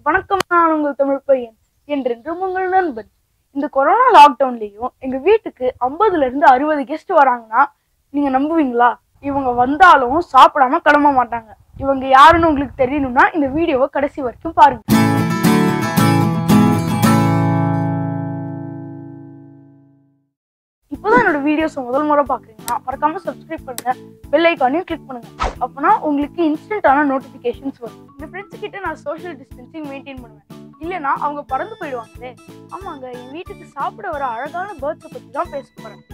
வணக்கம் நான் உங்கள் தமிழ் பையன் என்றென்றும் உங்கள் நண்பன் இந்த கொரோனா லாக்டவுன்லயும் எங்க வீட்டுக்கு ஐம்பதுல இருந்து அறுபது கெஸ்ட் வராங்கன்னா நீங்க நம்புவீங்களா இவங்க வந்தாலும் சாப்பிடாம கிளம்ப மாட்டாங்க இவங்க யாருன்னு உங்களுக்கு தெரியணும்னா இந்த வீடியோவை கடைசி வரைக்கும் பாருங்க இப்போதான் என்னோட வீடியோஸ் முதல் முறை பாக்குறீங்கன்னா மறக்காம சப்ஸ்கிரைப் பண்ணுங்க பெல் ஐக்கானையும் கிளிக் பண்ணுங்க அப்பனா உங்களுக்கு இன்ஸ்டன்டான நோட்டிபிகேஷன்ஸ் வரும் இந்த ஃப்ரெண்ட்ஸ் கிட்ட நான் சோஷியல் டிஸ்டன்சிங் மெயின்டைன் பண்ணுவேன் இல்லைன்னா அவங்க பறந்து போயிடுவாங்களே ஆமாங்க என் வீட்டுக்கு சாப்பிட வர அழகான பேர்ட்ஸை பத்தி தான் பேச போறேன்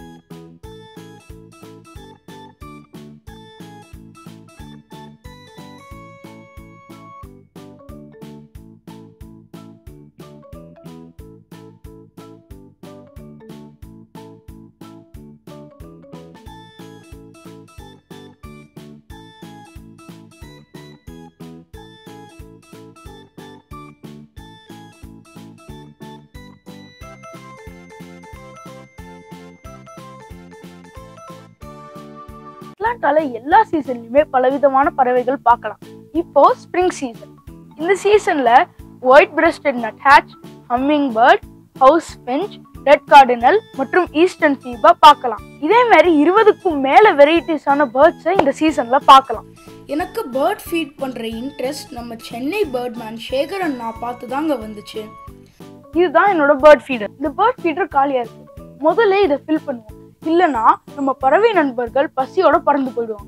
அட்லாண்டால எல்லா சீசன்லயுமே பலவிதமான பறவைகள் பார்க்கலாம் இப்போ ஸ்ப்ரிங் சீசன் இந்த சீசன்ல white breasted nuthatch hummingbird house finch red cardinal மற்றும் ஈஸ்டர்ன் ஃபீபா பார்க்கலாம் இதே மாதிரி இருபதுக்கும் மேல வெரைட்டிஸான பேர்ட்ஸை இந்த சீசன்ல பார்க்கலாம் எனக்கு பேர்ட் ஃபீட் பண்ற இன்ட்ரெஸ்ட் நம்ம சென்னை பேர்ட் மேன் சேகர் அண்ணா பார்த்து தாங்க வந்துச்சு இதுதான் என்னோட பேர்ட் ஃபீடர் இந்த பேர்ட் ஃபீடர் காலியா இருக்கு முதல்ல இதை ஃபில் பண்ணுவோம் இல்லனா நம்ம பறவை நண்பர்கள் பசியோட பறந்து போயிடுவாங்க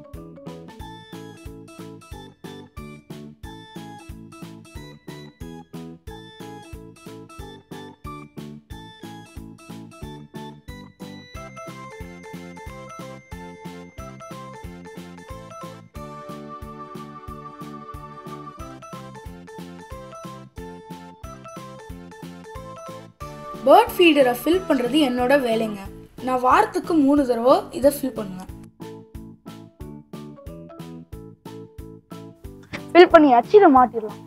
பேர்ட் ஃபீடரை ஃபில் பண்ணுறது என்னோட வேலைங்க நான் வாரத்துக்கு மூணு தடவை இதை ஃபில் பண்ணுவேன் ஃபில் பண்ணியாச்சு இதை மாட்டிடலாம்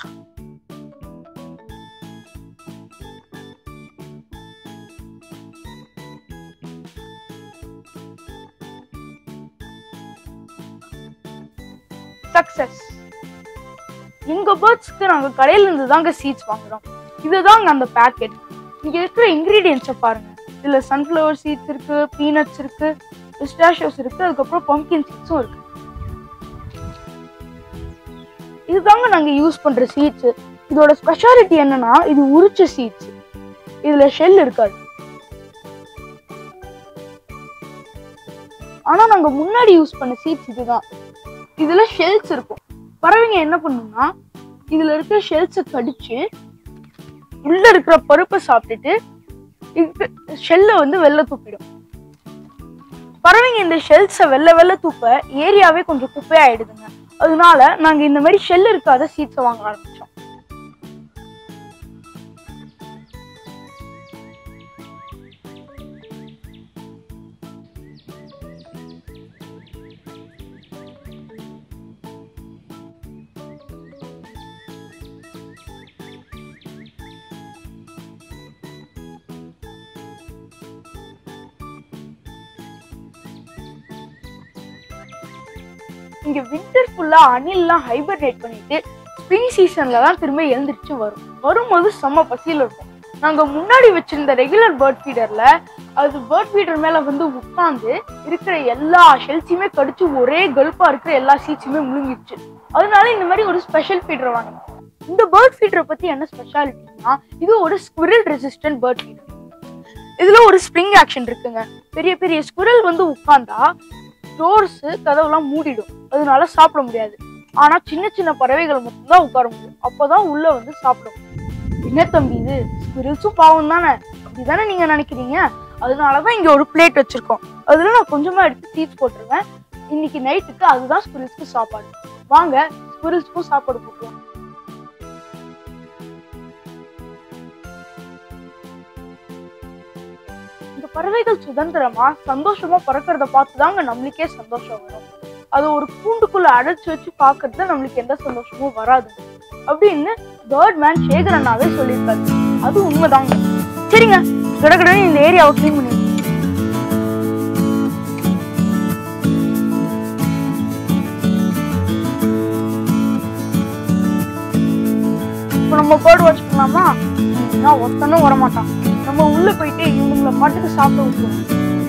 சக்சஸ் எங்க பேர்ட்ஸ்க்கு நாங்க கடையில இருந்து தாங்க சீட்ஸ் வாங்குறோம் இதுதாங்க அந்த பேக்கெட் இங்க இருக்கிற இன்கிரீடியன்ஸை பாருங்க இதுல சன்ஃப்ளவர் சீட்ஸ் இருக்கு பீனட்ஸ் இருக்கு பிஸ்டாஷியோஸ் இருக்கு அதுக்கப்புறம் பம்கின் சீட்ஸும் இருக்கு இதுதாங்க நாங்க யூஸ் பண்ற சீட்ஸ் இதோட ஸ்பெஷாலிட்டி என்னன்னா இது உரிச்ச சீட்ஸ் இதுல ஷெல் இருக்காது ஆனா நாங்க முன்னாடி யூஸ் பண்ண சீட்ஸ் இதுதான் இதுல ஷெல்ஸ் இருக்கும் பறவைங்க என்ன பண்ணும்னா இதுல இருக்கிற ஷெல்ஸை கடிச்சு உள்ள இருக்கிற பருப்பை சாப்பிட்டுட்டு ஷெல்லை வந்து வெளில துப்பிடும் பறவைங்க இந்த ஷெல்ஸை வெள்ள வெள்ள துப்ப ஏரியாவே கொஞ்சம் குப்பையாயிடுதுங்க அதனால நாங்க இந்த மாதிரி ஷெல் இருக்காத சீட்ஸை வாங்க ஆரம்பிச்சோம் இங்க வின்டர் ஃபுல்லா அணில்லாம் ஹைபர்னேட் பண்ணிட்டு ஸ்ப்ரிங் சீசன்ல தான் திரும்ப எழுந்திரிச்சு வரும் வரும்போது செம்ம பசியில இருக்கும் நாங்க முன்னாடி வச்சிருந்த ரெகுலர் பேர்ட் ஃபீடர்ல அது பேர்ட் ஃபீடர் மேல வந்து உட்காந்து இருக்கிற எல்லா ஷெல்ஸையுமே கடிச்சு ஒரே கல்ப்பா இருக்கிற எல்லா சீட்ஸுமே முழுங்கிடுச்சு அதனால இந்த மாதிரி ஒரு ஸ்பெஷல் ஃபீடர் வாங்கினோம் இந்த பேர்ட் ஃபீடரை பத்தி என்ன ஸ்பெஷாலிட்டினா இது ஒரு ஸ்குரில் ரெசிஸ்டன்ட் பேர்ட் ஃபீடர் இதுல ஒரு ஸ்ப்ரிங் ஆக்ஷன் இருக்குங்க பெரிய பெரிய ஸ்குரல் வந்து உட்கார்ந்தா டோர்ஸ் கதவுலாம் மூடிடும் அதனால சாப்பிட முடியாது ஆனா சின்ன சின்ன பறவைகள் மட்டும்தான் உட்கார முடியும் அப்பதான் உள்ள வந்து சாப்பிடும் என்ன தம்பி இது ஸ்குரில்ஸும் பாவம் தானே அப்படிதானே நீங்க நினைக்கிறீங்க அதனாலதான் இங்க ஒரு பிளேட் வச்சிருக்கோம் அதுல நான் கொஞ்சமா எடுத்து சீட்ஸ் போட்டுருவேன் இன்னைக்கு நைட்டுக்கு அதுதான் ஸ்குரில்ஸ்க்கு சாப்பாடு வாங்க ஸ்குரில்ஸ்க்கும் சாப்பாடு போட்டுருவோம் இந்த பறவைகள் சுதந்திரமா சந்தோஷமா பறக்கிறத பார்த்து தாங்க நம்மளுக்கே சந்தோஷம் வரும் அதை ஒரு கூண்டுக்குள்ள அடைச்சு வச்சு பார்க்கறதுல நம்மளுக்கு எந்த சந்தோஷமும் வராது அப்படின்னு பேர்ட் மேன் சேகர் அண்ணாவே சொல்லியிருக்காரு அது உண்மைதாங்க சரிங்க கடகடன்னு இந்த ஏரியாவை க்ளீன் பண்ணி நம்ம பேர்ட் வாட்ச் பண்ணலாமா நான் ஒருத்தனும் வர மாட்டான் நம்ம உள்ள போயிட்டு இவனுங்களை பாட்டுக்கு சாப்பிட விட்டுருவோம்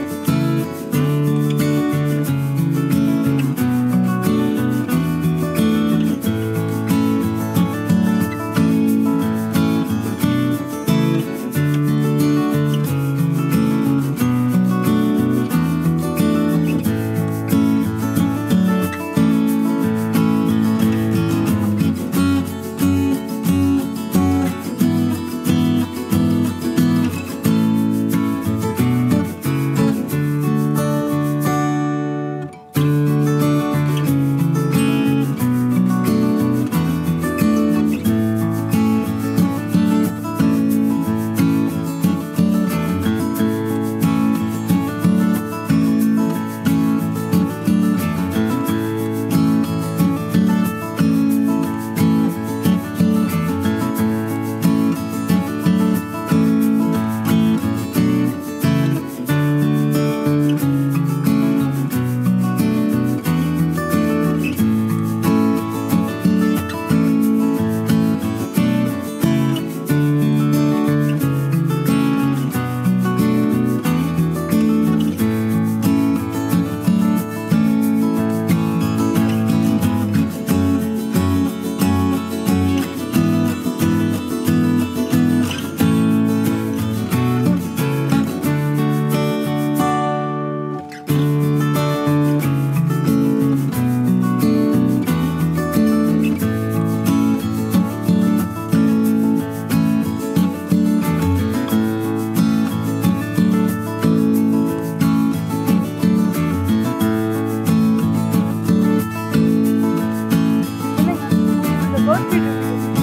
என்னங்க இந்த பேர்ட் ஃபீடர்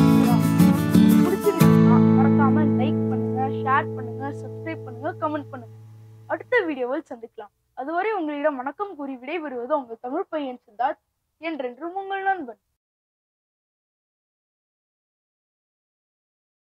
பிடிச்சிருந்துச்சுன்னா மறக்காம லைக் பண்ணுங்க ஷேர் பண்ணுங்க சப்ஸ்கிரைப் பண்ணுங்க கமெண்ட் பண்ணுங்க அடுத்த வீடியோவில் சந்திக்கலாம் அதுவரை உங்களிடம் வணக்கம் கூறி விடைபெறுவது உங்கள் தமிழ் பையன் சித்தார்த் என்றென்றும் உங்கள் நண்பன்